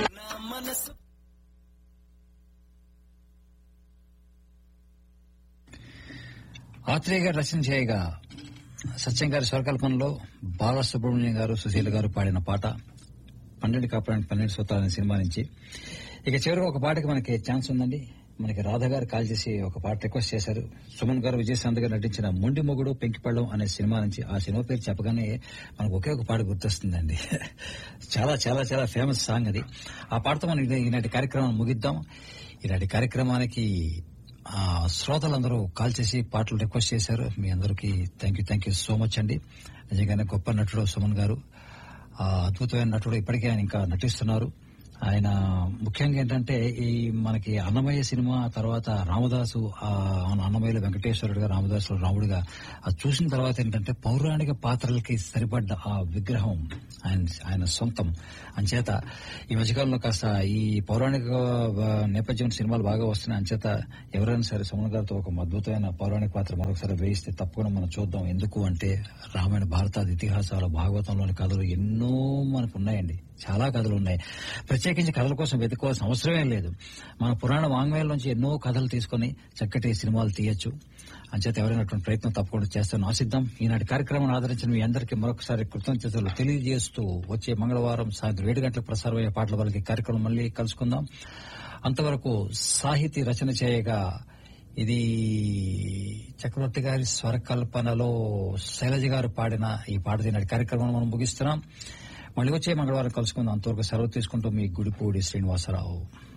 ఆత్రేయ గారు రచన చేయగా సత్యం గారి స్వరకల్పనలో బాలసుబ్రహ్మణ్యం గారు సుశీల గారు పాడిన పాట పన్నెండు కాపురానికి పన్నెండు సూత్రాలు అనే సినిమా నుంచి ఇక చివరికి ఒక పాటకి మనకి ఛాన్స్ ఉందండి మనకి రాధ గారు కాల్ చేసి ఒక పాట రిక్వెస్ట్ చేశారు సుమన్ గారు విజయశాంత్ గారు నటించిన మొండి మొగుడు పెంకిపళ్ళం అనే సినిమా నుంచి ఆ సినిమా పేరు చెప్పగానే మనకు ఒకే ఒక పాట గుర్తొస్తుందండి చాలా చాలా చాలా ఫేమస్ సాంగ్ అది ఆ పాటతో మనం ఈ- ఈనాటి కార్యక్రమం ముగిద్దాం ఈనాటి కార్యక్రమానికి ఆ శ్రోతలందరూ కాల్ చేసి పాటలు రిక్వెస్ట్ చేశారు మీ అందరికీ thank you thank you so much అండి నిజంగానే గొప్ప నటుడు సుమన్ గారు ఆ అద్భుతమైన నటుడు ఇప్పటికే ఆయన ఇంకా నటిస్తున్నారు ఆయన ముఖ్యంగా ఏంటంటే ఈ మనకి అన్నమయ్య సినిమా తర్వాత రామదాసు ఆ అన్నమయ్యలో వెంకటేశ్వరుడుగా రామదాసు రాముడిగా అది చూసిన తర్వాత ఏంటంటే పౌరాణిక పాత్రలకి సరిపడ్డ ఆ విగ్రహం ఆయన ఆయన సొంతం అంచేత ఈ మధ్యకాలంలో కాస్త ఈ పౌరాణిక ఆ, నేపథ్యం సినిమాలు బాగా వస్తున్నాయి అంచేత ఎవరైనా సరే సుమన్ గారితో ఒక అద్భుతమైన పౌరాణిక పాత్ర మరొకసారి వేయిస్తే తప్పకుండా మనం చూద్దాం ఎందుకు అంటే రామాయణ భారతాది ఇతిహాసాలు భాగవతంలోని కథలు ఎన్నో మనకు ఉన్నాయండి చాలా కథలు ఉన్నాయి ప్రత్యేకించి కథల కోసం వెతుకోవాల్సిన అవసరమే లేదు మన పురాణ వాంగ్మయం నుంచి ఎన్నో కథలు తీసుకొని చక్కటి సినిమాలు తీయొచ్చు అంచేత ఎవరైనటువంటి ప్రయత్నం తప్పకుండా చేస్తాను ఆశిద్దాం ఈనాటి కార్యక్రమాన్ని ఆదరించిన మీ అందరికీ మరొకసారి కృతజ్ఞతలు తెలియజేస్తూ వచ్చే మంగళవారం సాయంత్రం ఏడు గంటలకు ప్రసారమయ్యే పాటల వరకు కార్యక్రమం మళ్ళీ కలుసుకుందాం అంతవరకు సాహితీ రచన చేయగా ఇది చక్రవర్తి గారి స్వరకల్పనలో శైలజ గారు పాడిన ఈ పాట ఈనాటి కార్యక్రమం మనం ముగిస్తున్నాం మళ్ళీ వచ్చే మంగళవారం కలుసుకుందాం అంతవరకు సెలవు తీసుకుంటూ మీ గుడిపూడి శ్రీనివాసరావు